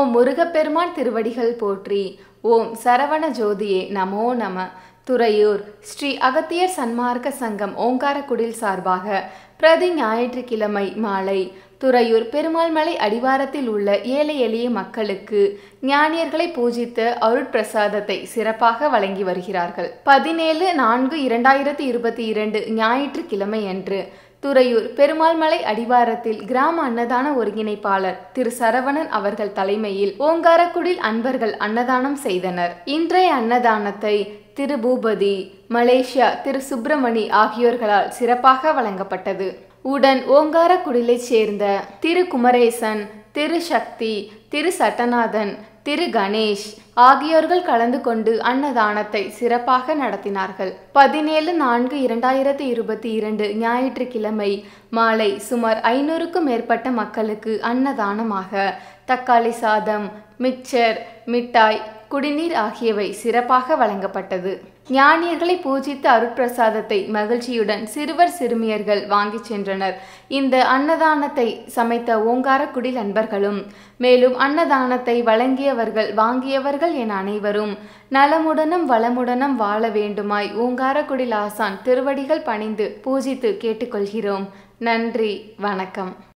ஓம் முருகப்பெருமான் திருவடிகள் போற்றி ஓம் சரவண ஜோதியே நமோ நம துறையூர் ஸ்ரீ அகத்தியர் சன்மார்க்க சங்கம் ஓங்காரக்குடில் சார்பாக பிரதி ஞாயிற்றுக்கிழமை மாலை துறையூர் பெருமாள்மலை அடிவாரத்தில் உள்ள ஏழை எளிய மக்களுக்கு ஞானியர்களை பூஜித்து அருட்பிரசாதத்தை சிறப்பாக வழங்கி வருகிறார்கள் பதினேழு நான்கு இரண்டாயிரத்தி இருபத்தி இரண்டு ஞாயிற்றுக்கிழமை அன்று துறையூர் பெருமாள்மலை அடிவாரத்தில் கிராம அன்னதான ஒருங்கிணைப்பாளர் திரு சரவணன் அவர்கள் தலைமையில் ஓங்காரக்குடில் அன்பர்கள் அன்னதானம் செய்தனர் இன்றைய அன்னதானத்தை திரு பூபதி மலேசியா திரு சுப்பிரமணி ஆகியோர்களால் சிறப்பாக வழங்கப்பட்டது உடன் ஓங்காரக்குடிலைச் சேர்ந்த திரு குமரேசன் திரு சக்தி திரு சட்டநாதன் திரு கணேஷ் ஆகியோர்கள் கலந்து கொண்டு அன்னதானத்தை சிறப்பாக நடத்தினார்கள் பதினேழு நான்கு இரண்டாயிரத்தி இருபத்தி இரண்டு ஞாயிற்றுக்கிழமை மாலை சுமார் ஐநூறுக்கும் மேற்பட்ட மக்களுக்கு அன்னதானமாக தக்காளி சாதம் மிக்சர் மிட்டாய் குடிநீர் ஆகியவை சிறப்பாக வழங்கப்பட்டது ஞானியர்களை பூஜித்த அருட்பிரசாதத்தை மகிழ்ச்சியுடன் சிறுவர் சிறுமியர்கள் வாங்கிச் சென்றனர் இந்த அன்னதானத்தை சமைத்த ஓங்காரக்குடில் அன்பர்களும் மேலும் அன்னதானத்தை வழங்கியவர்கள் வாங்கியவர்கள் என அனைவரும் நலமுடனும் வளமுடனும் வாழ வேண்டுமாய் ஓங்காரக்குடில் ஆசான் திருவடிகள் பணிந்து பூஜித்து கேட்டுக்கொள்கிறோம் நன்றி வணக்கம்